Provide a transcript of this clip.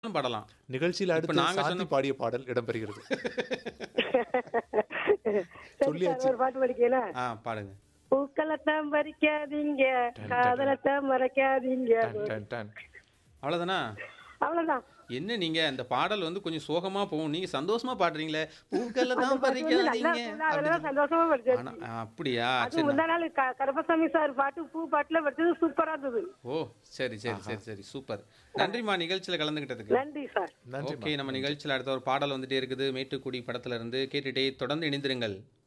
பாடலாம் நிகழ்ச்சியில் இப்ப அடுத்து நாங்க சாந்தி சொன்ன- பாடிய பாடல் இடம்பெறுகிறது சரி சொல்லியாச்சு. சார் ஒரு பாட்டு படிக்கல ஆ பாடுங்க பூக்களத்தான் பறிக்காதீங்க காதலத்தான் மறைக்காதீங்க டன், டன், டன். அவ்வளவுதானா அவ்வளவுதான் என்ன நீங்க அந்த பாடல் வந்து கொஞ்சம் சோகமா போகும் நீங்க சந்தோஷமா பாடுறீங்களே பூக்களை தான் நல்லா பறிக்காதீங்க சொன்னா அதெல்லாம் சந்தோஷமா படிச்சேன் ஆனா, ஆ, அப்படியா அது சரி முந்தா நாள் க- கருப்பசாமி சார் பாட்டு பூ பாட்டுல படிச்சது சூப்பரா இருந்தது ஓ சரி சரி சரி சரி சூப்பர் நன்றிம்மா நிகழ்ச்சியில கலந்துகிட்டதுக்கு நன்றி சார் நன்றி ஓகே நம்ம நிகழ்ச்சியில அடுத்த ஒரு பாடல் வந்துட்டே இருக்குது மேட்டுக்குடி படத்துல இருந்து கேட்டுட்டே தொடர்ந்து இணைந்திருங்கள்